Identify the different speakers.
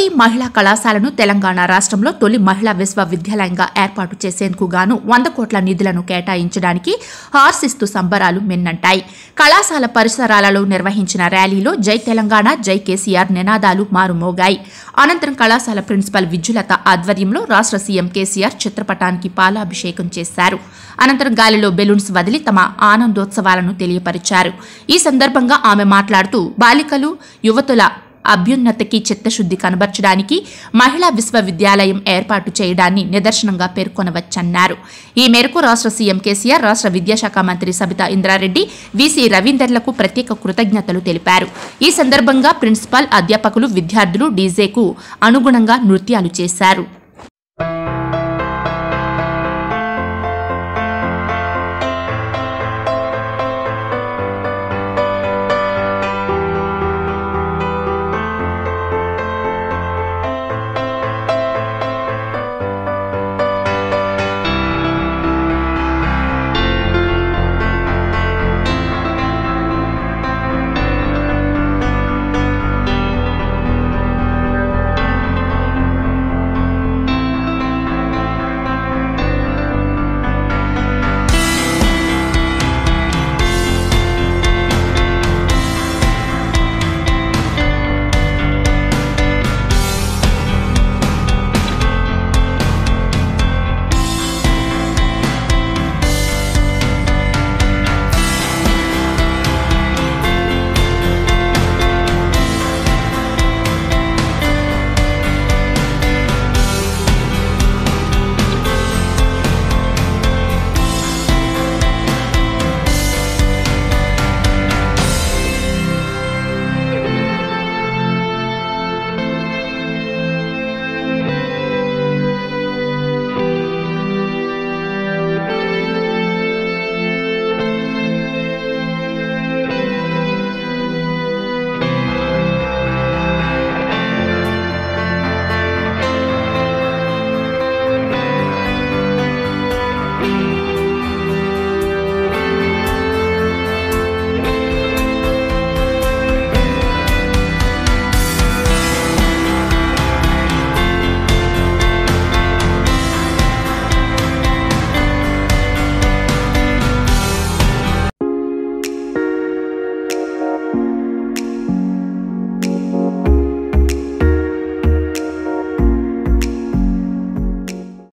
Speaker 1: జ్యోతి మహిళా కళాశాలను తెలంగాణ రాష్ట్రంలో తొలి మహిళా విశ్వవిద్యాలయంగా ఏర్పాటు చేసేందుకు గాను వంద కోట్ల నిధులను కేటాయించడానికి హార్సిస్తూ సంబరాలు మిన్నంటాయి కళాశాల పరిసరాలలో నిర్వహించిన ర్యాలీలో జై తెలంగాణ జై కేసీఆర్ నినాదాలు మారుమోగాయి అనంతరం కళాశాల ప్రిన్సిపల్ విద్యులత ఆధ్వర్యంలో రాష్ట్ర సీఎం కేసీఆర్ చిత్రపటానికి పాలాభిషేకం చేశారు అనంతరం గాలిలో బెలూన్స్ వదిలి తమ ఆనందోత్సవాలను తెలియపరిచారు ఈ సందర్భంగా ఆమె మాట్లాడుతూ బాలికలు యువతుల అభ్యున్నతికి చిత్తశుద్ధి కనబర్చడానికి మహిళా విశ్వవిద్యాలయం ఏర్పాటు చేయడాన్ని నిదర్శనంగా పేర్కొనవచ్చన్నారు ఈ మేరకు రాష్ట్ర సీఎం కేసీఆర్ రాష్ట్ర విద్యాశాఖ మంత్రి సబితా ఇంద్రారెడ్డి వీసీ రవీందర్లకు ప్రత్యేక కృతజ్ఞతలు తెలిపారు ఈ సందర్భంగా ప్రిన్సిపాల్ అధ్యాపకులు విద్యార్థులు డీజేకు అనుగుణంగా నృత్యాలు చేశారు